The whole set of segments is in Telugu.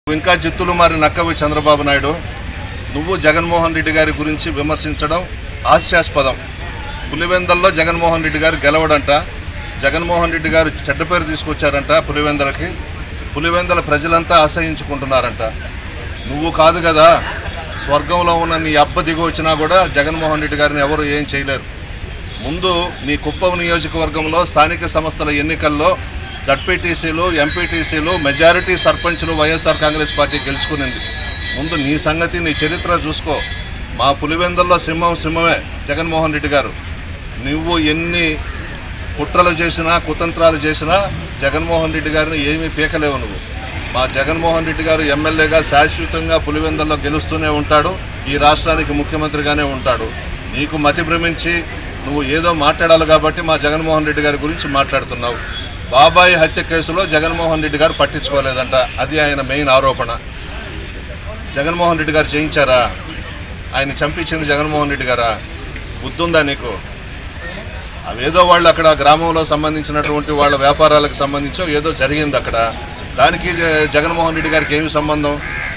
ఇంకా జిత్తులు మారి నక్కవి చంద్రబాబు నాయుడు నువ్వు జగన్మోహన్ రెడ్డి గారి గురించి విమర్శించడం హాస్యాస్పదం పులివెందల్లో జగన్మోహన్ రెడ్డి గారు గెలవడంట జగన్మోహన్ రెడ్డి గారు చెడ్డ పేరు తీసుకొచ్చారంట పులివెందలకి పులివెందల ప్రజలంతా ఆశ్రయించుకుంటున్నారంట నువ్వు కాదు కదా స్వర్గంలో ఉన్న నీ అబ్బ దిగి వచ్చినా కూడా జగన్మోహన్ రెడ్డి గారిని ఎవరు ఏం చేయలేరు ముందు నీ కుప్పం నియోజకవర్గంలో స్థానిక సంస్థల ఎన్నికల్లో జడ్పీటీసీలు ఎంపీటీసీలు మెజారిటీ సర్పంచ్లు వైఎస్ఆర్ కాంగ్రెస్ పార్టీ గెలుచుకునింది ముందు నీ సంగతి నీ చరిత్ర చూసుకో మా పులివెందుల్లో సింహం సింహమే జగన్మోహన్ రెడ్డి గారు నువ్వు ఎన్ని కుట్రలు చేసినా కుతంత్రాలు చేసినా జగన్మోహన్ రెడ్డి గారిని ఏమీ పీకలేవు నువ్వు మా జగన్మోహన్ రెడ్డి గారు ఎమ్మెల్యేగా శాశ్వతంగా పులివెందుల్లో గెలుస్తూనే ఉంటాడు ఈ రాష్ట్రానికి ముఖ్యమంత్రిగానే ఉంటాడు నీకు మతి భ్రమించి నువ్వు ఏదో మాట్లాడాలి కాబట్టి మా జగన్మోహన్ రెడ్డి గారి గురించి మాట్లాడుతున్నావు బాబాయి హత్య కేసులో జగన్మోహన్ రెడ్డి గారు పట్టించుకోలేదంట అది ఆయన మెయిన్ ఆరోపణ జగన్మోహన్ రెడ్డి గారు చేయించారా ఆయన చంపించింది జగన్మోహన్ రెడ్డి గారా బుద్ధుందా నీకు అవేదో వాళ్ళు అక్కడ గ్రామంలో సంబంధించినటువంటి వాళ్ళ వ్యాపారాలకు సంబంధించో ఏదో జరిగింది అక్కడ దానికి జ- జగన్మోహన్ రెడ్డి గారికి ఏమి సంబంధం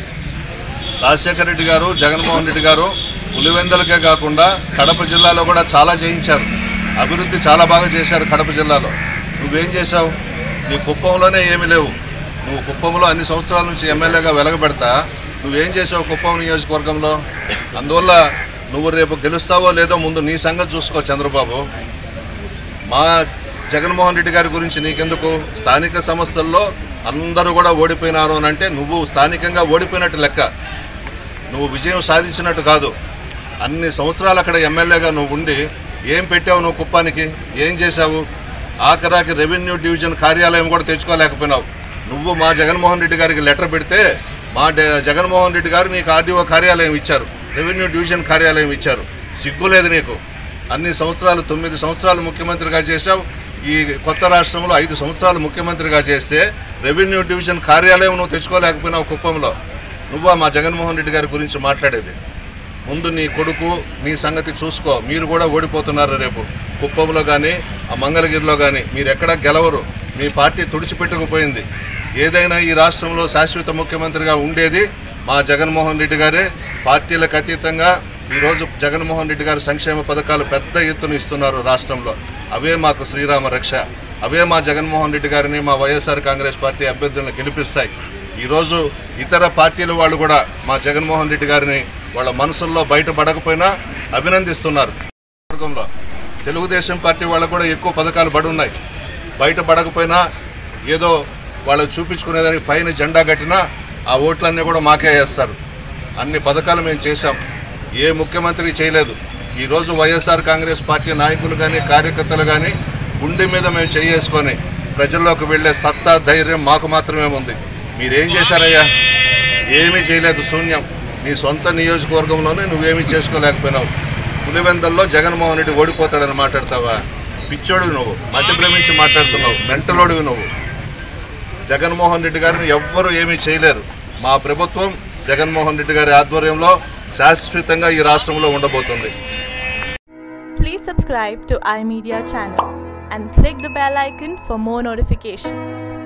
రాజశేఖర రెడ్డి గారు జగన్మోహన్ రెడ్డి గారు పులివెందలకే కాకుండా కడప జిల్లాలో కూడా చాలా చేయించారు అభివృద్ధి చాలా బాగా చేశారు కడప జిల్లాలో నువ్వేం చేశావు నీ కుప్పంలోనే ఏమీ లేవు నువ్వు కుప్పంలో అన్ని సంవత్సరాల నుంచి ఎమ్మెల్యేగా వెలగబెడతా నువ్వేం చేసావు కుప్పం నియోజకవర్గంలో అందువల్ల నువ్వు రేపు గెలుస్తావో లేదో ముందు నీ సంగతి చూసుకో చంద్రబాబు మా జగన్మోహన్ రెడ్డి గారి గురించి నీకెందుకు స్థానిక సంస్థల్లో అందరూ కూడా ఓడిపోయినారు అని అంటే నువ్వు స్థానికంగా ఓడిపోయినట్టు లెక్క నువ్వు విజయం సాధించినట్టు కాదు అన్ని సంవత్సరాలు అక్కడ ఎమ్మెల్యేగా నువ్వు ఉండి ఏం పెట్టావు నువ్వు కుప్పానికి ఏం చేశావు ఆఖరాకి రెవెన్యూ డివిజన్ కార్యాలయం కూడా తెచ్చుకోలేకపోయినావు నువ్వు మా జగన్మోహన్ రెడ్డి గారికి లెటర్ పెడితే మా డ- జగన్మోహన్ రెడ్డి గారు నీకు ఆర్డీఓ కార్యాలయం ఇచ్చారు రెవెన్యూ డివిజన్ కార్యాలయం ఇచ్చారు సిగ్గు లేదు నీకు అన్ని సంవత్సరాలు తొమ్మిది సంవత్సరాలు ముఖ్యమంత్రిగా చేశావు ఈ కొత్త రాష్ట్రంలో ఐదు సంవత్సరాలు ముఖ్యమంత్రిగా చేస్తే రెవెన్యూ డివిజన్ కార్యాలయం నువ్వు తెచ్చుకోలేకపోయినావు కుప్పంలో నువ్వా మా జగన్మోహన్ రెడ్డి గారి గురించి మాట్లాడేది ముందు నీ కొడుకు నీ సంగతి చూసుకో మీరు కూడా ఓడిపోతున్నారు రేపు కుప్పంలో కానీ ఆ మంగళగిరిలో కానీ మీరు ఎక్కడా గెలవరు మీ పార్టీ తుడిచిపెట్టుకుపోయింది ఏదైనా ఈ రాష్ట్రంలో శాశ్వత ముఖ్యమంత్రిగా ఉండేది మా జగన్మోహన్ రెడ్డి గారే పార్టీలకు అతీతంగా ఈరోజు జగన్మోహన్ రెడ్డి గారు సంక్షేమ పథకాలు పెద్ద ఎత్తున ఇస్తున్నారు రాష్ట్రంలో అవే మాకు శ్రీరామ రక్ష అవే మా జగన్మోహన్ రెడ్డి గారిని మా వైఎస్ఆర్ కాంగ్రెస్ పార్టీ అభ్యర్థులను గెలిపిస్తాయి ఈరోజు ఇతర పార్టీల వాళ్ళు కూడా మా జగన్మోహన్ రెడ్డి గారిని వాళ్ళ మనసుల్లో బయటపడకపోయినా అభినందిస్తున్నారు వర్గంలో తెలుగుదేశం పార్టీ వాళ్ళకు కూడా ఎక్కువ పథకాలు పడి ఉన్నాయి బయటపడకపోయినా ఏదో వాళ్ళు చూపించుకునేదానికి పైన జెండా కట్టినా ఆ ఓట్లన్నీ కూడా మాకే వేస్తారు అన్ని పథకాలు మేము చేశాం ఏ ముఖ్యమంత్రి చేయలేదు ఈరోజు వైఎస్ఆర్ కాంగ్రెస్ పార్టీ నాయకులు కానీ కార్యకర్తలు కానీ గుండె మీద మేము చేసుకొని ప్రజల్లోకి వెళ్ళే సత్తా ధైర్యం మాకు మాత్రమే ఉంది మీరేం చేశారయ్యా ఏమీ చేయలేదు శూన్యం నీ సొంత నియోజకవర్గంలోనే నువ్వేమీ చేసుకోలేకపోయినావు పులివెందల్లో జగన్మోహన్ రెడ్డి ఓడిపోతాడని మాట్లాడతావా పిచ్చోడివి నువ్వు మధ్య భ్రమించి మాట్లాడుతున్నావు మెంటలోడివి నువ్వు జగన్మోహన్ రెడ్డి గారిని ఎవ్వరూ ఏమీ చేయలేరు మా ప్రభుత్వం జగన్మోహన్ రెడ్డి గారి ఆధ్వర్యంలో శాశ్వతంగా ఈ రాష్ట్రంలో ఉండబోతుంది Please subscribe to iMedia channel and click the bell icon for more notifications.